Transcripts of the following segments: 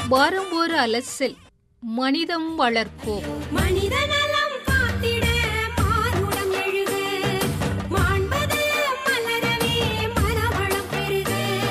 வாரம் ஒரு அலசில் மனிதம் வளர்ப்போம் மனிதநலம் காத்திட மானுடம் எழுக மாண்பது மலரவே மனவளம் பெருக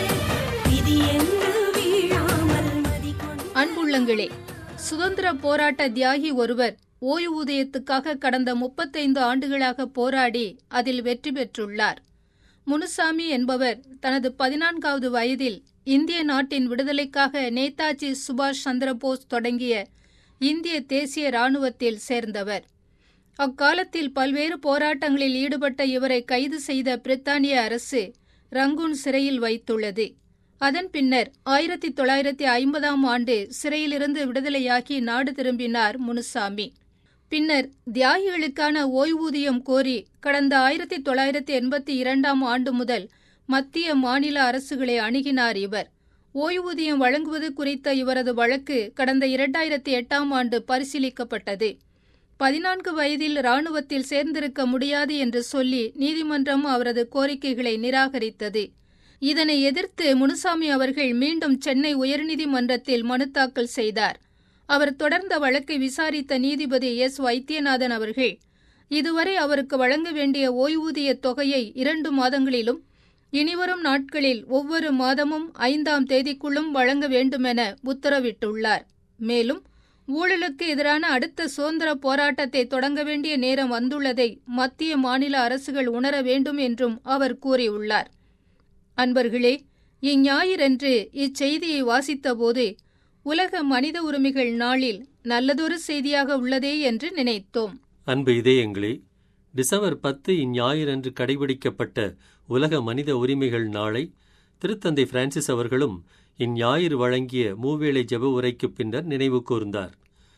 விதி என்று வீழாமல் மதிக்கொண்டு அன்புள்ளங்களே சுதந்திர போராட்ட தியாகி ஒருவர் ஓய்வூதியத்துக்காக கடந்த முப்பத்தைந்து ஆண்டுகளாக போராடி அதில் வெற்றி பெற்றுள்ளார் முனுசாமி என்பவர் தனது பதினான்காவது வயதில் இந்திய நாட்டின் விடுதலைக்காக நேதாஜி சுபாஷ் சந்திரபோஸ் தொடங்கிய இந்திய தேசிய ராணுவத்தில் சேர்ந்தவர் அக்காலத்தில் பல்வேறு போராட்டங்களில் ஈடுபட்ட இவரை கைது செய்த பிரித்தானிய அரசு ரங்கூன் சிறையில் வைத்துள்ளது அதன் பின்னர் ஆயிரத்தி தொள்ளாயிரத்தி ஐம்பதாம் ஆண்டு சிறையிலிருந்து விடுதலையாகி நாடு திரும்பினார் முனுசாமி பின்னர் தியாகிகளுக்கான ஓய்வூதியம் கோரி கடந்த ஆயிரத்தி தொள்ளாயிரத்தி எண்பத்தி இரண்டாம் ஆண்டு முதல் மத்திய மாநில அரசுகளை அணுகினார் இவர் ஓய்வூதியம் வழங்குவது குறித்த இவரது வழக்கு கடந்த இரண்டாயிரத்தி எட்டாம் ஆண்டு பரிசீலிக்கப்பட்டது பதினான்கு வயதில் ராணுவத்தில் சேர்ந்திருக்க முடியாது என்று சொல்லி நீதிமன்றம் அவரது கோரிக்கைகளை நிராகரித்தது இதனை எதிர்த்து முனுசாமி அவர்கள் மீண்டும் சென்னை உயர்நீதிமன்றத்தில் மனு தாக்கல் செய்தார் அவர் தொடர்ந்த வழக்கை விசாரித்த நீதிபதி எஸ் வைத்தியநாதன் அவர்கள் இதுவரை அவருக்கு வழங்க வேண்டிய ஓய்வூதிய தொகையை இரண்டு மாதங்களிலும் இனிவரும் நாட்களில் ஒவ்வொரு மாதமும் ஐந்தாம் தேதிக்குள்ளும் வழங்க வேண்டுமென உத்தரவிட்டுள்ளார் மேலும் ஊழலுக்கு எதிரான அடுத்த சுதந்திர போராட்டத்தை தொடங்க வேண்டிய நேரம் வந்துள்ளதை மத்திய மாநில அரசுகள் உணர வேண்டும் என்றும் அவர் கூறியுள்ளார் அன்பர்களே இஞ்ஞாயிறன்று இச்செய்தியை வாசித்தபோது உலக மனித உரிமைகள் நாளில் நல்லதொரு செய்தியாக உள்ளதே என்று நினைத்தோம் அன்பு இதயங்களே டிசம்பர் பத்து இந்ஞாயிறன்று கடைபிடிக்கப்பட்ட உலக மனித உரிமைகள் நாளை திருத்தந்தை பிரான்சிஸ் அவர்களும் இந்ஞாயிறு வழங்கிய மூவேளை ஜெப உரைக்கு பின்னர் நினைவு கூர்ந்தார்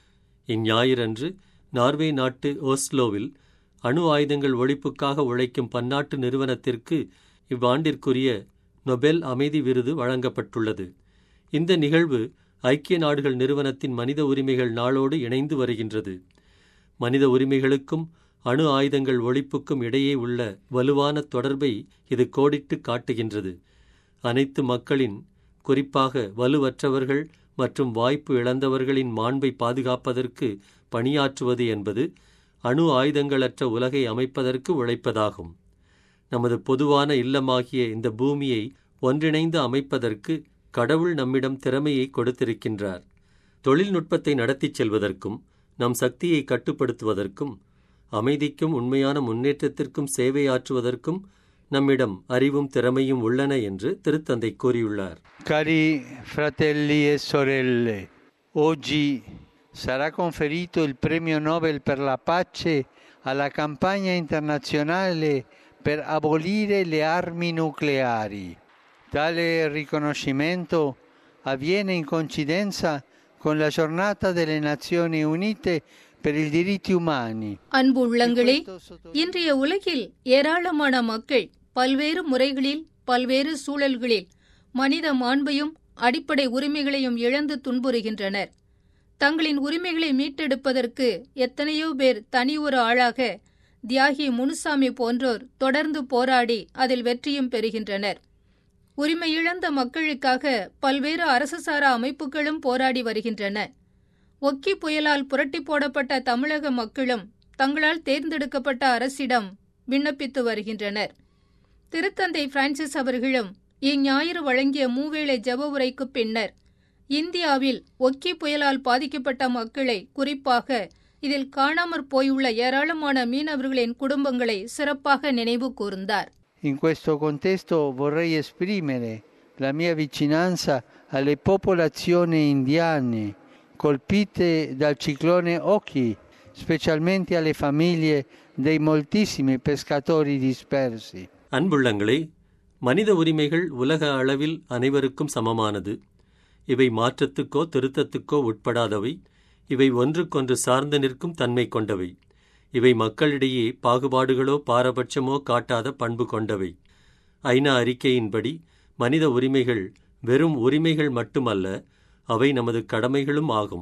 இந்ஞாயிறன்று நார்வே நாட்டு ஓஸ்லோவில் அணு ஆயுதங்கள் ஒழிப்புக்காக உழைக்கும் பன்னாட்டு நிறுவனத்திற்கு இவ்வாண்டிற்குரிய நொபெல் அமைதி விருது வழங்கப்பட்டுள்ளது இந்த நிகழ்வு ஐக்கிய நாடுகள் நிறுவனத்தின் மனித உரிமைகள் நாளோடு இணைந்து வருகின்றது மனித உரிமைகளுக்கும் அணு ஆயுதங்கள் ஒழிப்புக்கும் இடையே உள்ள வலுவான தொடர்பை இது கோடிட்டு காட்டுகின்றது அனைத்து மக்களின் குறிப்பாக வலுவற்றவர்கள் மற்றும் வாய்ப்பு இழந்தவர்களின் மாண்பை பாதுகாப்பதற்கு பணியாற்றுவது என்பது அணு ஆயுதங்களற்ற உலகை அமைப்பதற்கு உழைப்பதாகும் நமது பொதுவான இல்லமாகிய இந்த பூமியை ஒன்றிணைந்து அமைப்பதற்கு கடவுள் நம்மிடம் திறமையை கொடுத்திருக்கின்றார் தொழில்நுட்பத்தை நடத்திச் செல்வதற்கும் நம் சக்தியை கட்டுப்படுத்துவதற்கும் அமைதிக்கும் உண்மையான முன்னேற்றத்திற்கும் சேவையாற்றுவதற்கும் நம்மிடம் அறிவும் திறமையும் உள்ளன என்று திருத்தந்தை கூறியுள்ளார் Cari fratelli e sorelle, oggi sarà conferito il premio Nobel per la pace alla campagna internazionale per abolire le armi nucleari. Tale riconoscimento avviene in coincidenza con la giornata delle Nazioni Unite per i diritti umani. அன்பு உள்ளங்களே இன்றைய உலகில் ஏராளமான மக்கள் பல்வேறு முறைகளில் பல்வேறு சூழல்களில் மனித மாண்பையும் அடிப்படை உரிமைகளையும் இழந்து துன்புறுகின்றனர் தங்களின் உரிமைகளை மீட்டெடுப்பதற்கு எத்தனையோ பேர் தனி ஒரு ஆளாக தியாகி முனுசாமி போன்றோர் தொடர்ந்து போராடி அதில் வெற்றியும் பெறுகின்றனர் உரிமை இழந்த மக்களுக்காக பல்வேறு அரசு சாரா அமைப்புகளும் போராடி வருகின்றன ஒக்கி புயலால் புரட்டி போடப்பட்ட தமிழக மக்களும் தங்களால் தேர்ந்தெடுக்கப்பட்ட அரசிடம் விண்ணப்பித்து வருகின்றனர் திருத்தந்தை பிரான்சிஸ் அவர்களும் இஞ்ஞாயிறு வழங்கிய மூவேளை ஜெப உரைக்கு பின்னர் இந்தியாவில் ஒக்கி புயலால் பாதிக்கப்பட்ட மக்களை குறிப்பாக இதில் காணாமற் போயுள்ள ஏராளமான மீனவர்களின் குடும்பங்களை சிறப்பாக நினைவு கூர்ந்தார் In questo contesto vorrei esprimere la mia vicinanza alle popolazioni indiane colpite dal ciclone Oki, specialmente alle famiglie dei moltissimi pescatori dispersi. அன்புள்ளங்களே மனித உரிமைகள் உலக அளவில் அனைவருக்கும் சமமானது இவை மாற்றத்துக்கோ திருத்தத்துக்கோ உட்படாதவை இவை ஒன்றுக்கொன்று சார்ந்து நிற்கும் தன்மை கொண்டவை இவை மக்களிடையே பாகுபாடுகளோ பாரபட்சமோ காட்டாத பண்பு கொண்டவை ஐநா அறிக்கையின்படி மனித உரிமைகள் வெறும் உரிமைகள் மட்டுமல்ல அவை நமது கடமைகளும் ஆகும்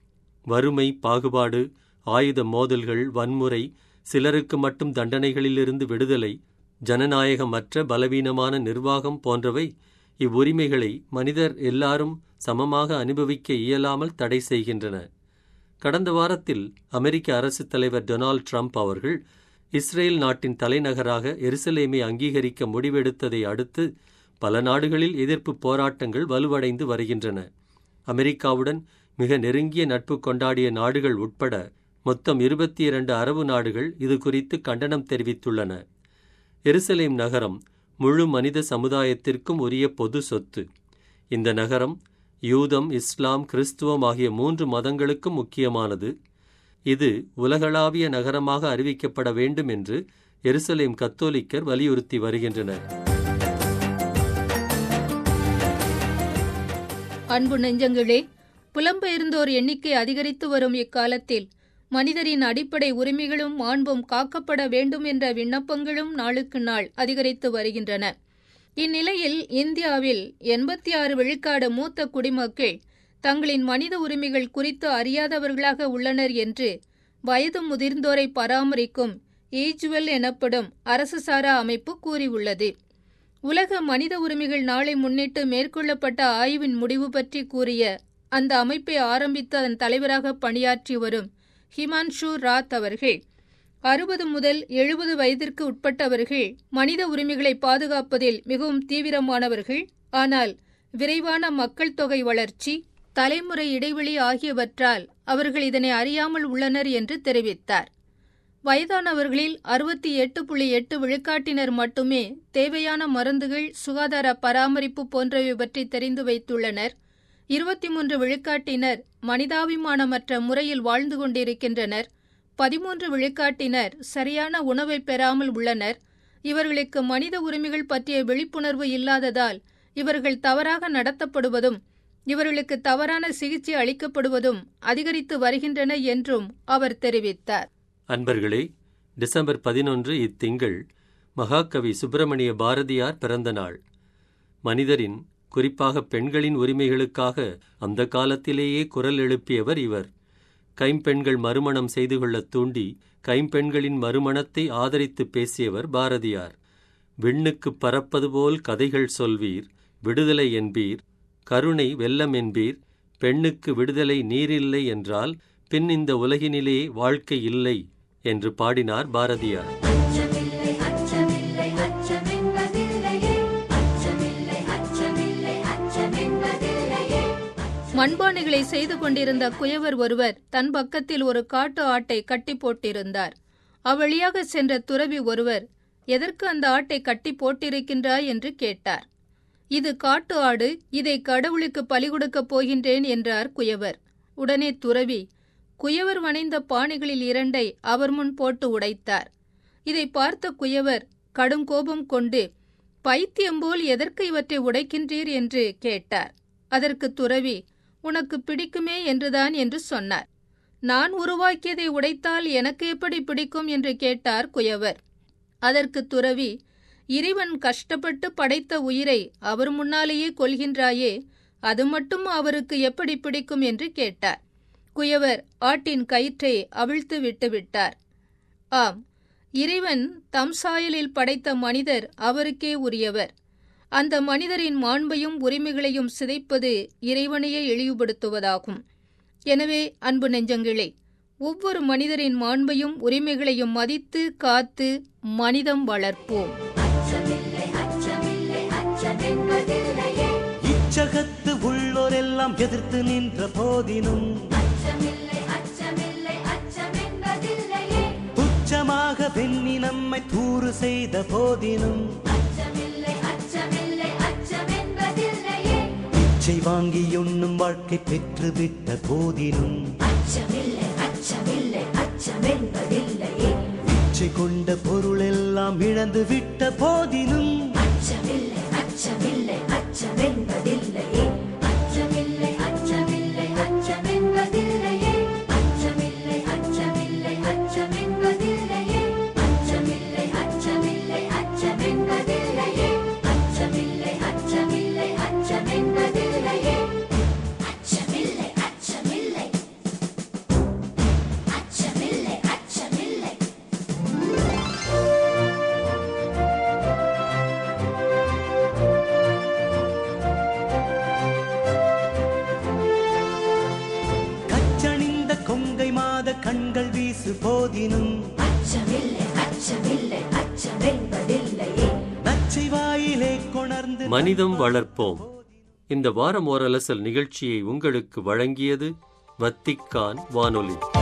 வறுமை பாகுபாடு ஆயுத மோதல்கள் வன்முறை சிலருக்கு மட்டும் தண்டனைகளிலிருந்து விடுதலை ஜனநாயகமற்ற பலவீனமான நிர்வாகம் போன்றவை இவ்வுரிமைகளை மனிதர் எல்லாரும் சமமாக அனுபவிக்க இயலாமல் தடை செய்கின்றன கடந்த வாரத்தில் அமெரிக்க அரசுத் தலைவர் டொனால்ட் ட்ரம்ப் அவர்கள் இஸ்ரேல் நாட்டின் தலைநகராக எருசலேமை அங்கீகரிக்க முடிவெடுத்ததை அடுத்து பல நாடுகளில் எதிர்ப்பு போராட்டங்கள் வலுவடைந்து வருகின்றன அமெரிக்காவுடன் மிக நெருங்கிய நட்பு கொண்டாடிய நாடுகள் உட்பட மொத்தம் இருபத்தி இரண்டு அரபு நாடுகள் இது குறித்து கண்டனம் தெரிவித்துள்ளன எருசலேம் நகரம் முழு மனித சமுதாயத்திற்கும் உரிய பொது சொத்து இந்த நகரம் யூதம் இஸ்லாம் கிறிஸ்துவம் ஆகிய மூன்று மதங்களுக்கும் முக்கியமானது இது உலகளாவிய நகரமாக அறிவிக்கப்பட வேண்டும் என்று எருசலேம் கத்தோலிக்கர் வலியுறுத்தி வருகின்றனர் அன்பு நெஞ்சங்களே புலம்பெயர்ந்தோர் எண்ணிக்கை அதிகரித்து வரும் இக்காலத்தில் மனிதரின் அடிப்படை உரிமைகளும் மாண்பும் காக்கப்பட வேண்டும் என்ற விண்ணப்பங்களும் நாளுக்கு நாள் அதிகரித்து வருகின்றன இந்நிலையில் இந்தியாவில் எண்பத்தி ஆறு விழுக்காடு மூத்த குடிமக்கள் தங்களின் மனித உரிமைகள் குறித்து அறியாதவர்களாக உள்ளனர் என்று வயது முதிர்ந்தோரை பராமரிக்கும் ஈஜுவல் எனப்படும் அரசு சாரா அமைப்பு கூறியுள்ளது உலக மனித உரிமைகள் நாளை முன்னிட்டு மேற்கொள்ளப்பட்ட ஆய்வின் முடிவு பற்றி கூறிய அந்த அமைப்பை ஆரம்பித்து அதன் தலைவராக பணியாற்றி வரும் ஹிமான்ஷு ராத் அவர்கள் அறுபது முதல் எழுபது வயதிற்கு உட்பட்டவர்கள் மனித உரிமைகளை பாதுகாப்பதில் மிகவும் தீவிரமானவர்கள் ஆனால் விரைவான மக்கள் தொகை வளர்ச்சி தலைமுறை இடைவெளி ஆகியவற்றால் அவர்கள் இதனை அறியாமல் உள்ளனர் என்று தெரிவித்தார் வயதானவர்களில் அறுபத்தி எட்டு புள்ளி எட்டு விழுக்காட்டினர் மட்டுமே தேவையான மருந்துகள் சுகாதார பராமரிப்பு போன்றவை பற்றி தெரிந்து வைத்துள்ளனர் இருபத்தி மூன்று விழுக்காட்டினர் மனிதாபிமானமற்ற முறையில் வாழ்ந்து கொண்டிருக்கின்றனர் பதிமூன்று விழுக்காட்டினர் சரியான உணவை பெறாமல் உள்ளனர் இவர்களுக்கு மனித உரிமைகள் பற்றிய விழிப்புணர்வு இல்லாததால் இவர்கள் தவறாக நடத்தப்படுவதும் இவர்களுக்கு தவறான சிகிச்சை அளிக்கப்படுவதும் அதிகரித்து வருகின்றன என்றும் அவர் தெரிவித்தார் அன்பர்களே டிசம்பர் பதினொன்று இத்திங்கள் மகாகவி சுப்பிரமணிய பாரதியார் பிறந்த நாள் மனிதரின் குறிப்பாக பெண்களின் உரிமைகளுக்காக அந்த காலத்திலேயே குரல் எழுப்பியவர் இவர் கைம்பெண்கள் மறுமணம் செய்து கொள்ள தூண்டி கைம்பெண்களின் மறுமணத்தை ஆதரித்து பேசியவர் பாரதியார் விண்ணுக்குப் பறப்பது போல் கதைகள் சொல்வீர் விடுதலை என்பீர் கருணை வெள்ளம் என்பீர் பெண்ணுக்கு விடுதலை நீரில்லை என்றால் பின் இந்த உலகினிலே வாழ்க்கை இல்லை என்று பாடினார் பாரதியார் அச்சமில்லை அச்சமில்லை அச்சமென்பதில்லையே அச்சமில்லை அச்சமில்லை அச்சமென்பதில்லையே மண்பானைகளை செய்து கொண்டிருந்த குயவர் ஒருவர் தன் பக்கத்தில் ஒரு காட்டு ஆட்டை கட்டி போட்டிருந்தார் அவ்வழியாக சென்ற துறவி ஒருவர் எதற்கு அந்த ஆட்டை கட்டி போட்டிருக்கின்றாய் என்று கேட்டார் இது காட்டு ஆடு இதை கடவுளுக்கு பலி கொடுக்கப் போகின்றேன் என்றார் குயவர் உடனே துறவி குயவர் வணைந்த பானைகளில் இரண்டை அவர் முன் போட்டு உடைத்தார் இதை பார்த்த குயவர் கடும் கோபம் கொண்டு பைத்தியம் போல் எதற்கு இவற்றை உடைக்கின்றீர் என்று கேட்டார் அதற்கு துறவி உனக்கு பிடிக்குமே என்றுதான் என்று சொன்னார் நான் உருவாக்கியதை உடைத்தால் எனக்கு எப்படி பிடிக்கும் என்று கேட்டார் குயவர் அதற்கு துறவி இறைவன் கஷ்டப்பட்டு படைத்த உயிரை அவர் முன்னாலேயே கொல்கின்றாயே அது மட்டும் அவருக்கு எப்படி பிடிக்கும் என்று கேட்டார் குயவர் ஆட்டின் கயிற்றை அவிழ்த்து விட்டு விட்டார் ஆம் இறைவன் தம் சாயலில் படைத்த மனிதர் அவருக்கே உரியவர் அந்த மனிதரின் மாண்பையும் உரிமைகளையும் சிதைப்பது இறைவனையே இழிவுபடுத்துவதாகும் எனவே அன்பு நெஞ்சங்களே ஒவ்வொரு மனிதரின் மாண்பையும் உரிமைகளையும் மதித்து காத்து மனிதம் வளர்ப்போம் அச்சமில்லை அச்சமில்லை அச்சமென்பதில்லையே இச்சகத்து உள்ளோரெல்லாம் எதிர்த்து நின்ற போதினும் அச்சமில்லை அச்சமில்லை அச்சமென்பதில்லையே துச்சமாக வெண்ணி நம்மை தூறு செய்த போதினும் அச்சமில்லை அச்சமில்லை அச்சமென்பதில்லையே இச்சை வாங்கி உண்ணும் வாழ்க்கை பெற்று விட்ட போதினும் அச்சமில்லை அச்சமில்லை அச்சமென்பதில்லையே இச்சை கொண்ட பொருளெல்லாம் இழந்து விட்ட போதினும் அச்சமில்லை அச்சமில்லை அச்சமென்பதில்லையே அச்சமில்லை அச்சமில்லை அச்சமென்பதில்லையே அச்சமில்லை அச்சமில்லை அச்சமென்பதில்லையே அச்சமில்லை அச்சமில்லை அச்சமென்பதில்லையே அச்சமில்லை அச்சமில்லை அச்சமென்பதில்லையே அச்சமில்லை அச்சமில்லை அச்சமில்லை அச்சமில்லை கண்கள் வீசு போதினும் அச்சமில்லை அச்சமில்லை அச்சமென்பதில்லையே நச்சை வாயிலே கொணர்ந்து மனிதம் வளர்ப்போம் இந்த வாரம் ஓரலசல் நிகழ்ச்சியை உங்களுக்கு வழங்கியது வத்திக்கான் வானொலி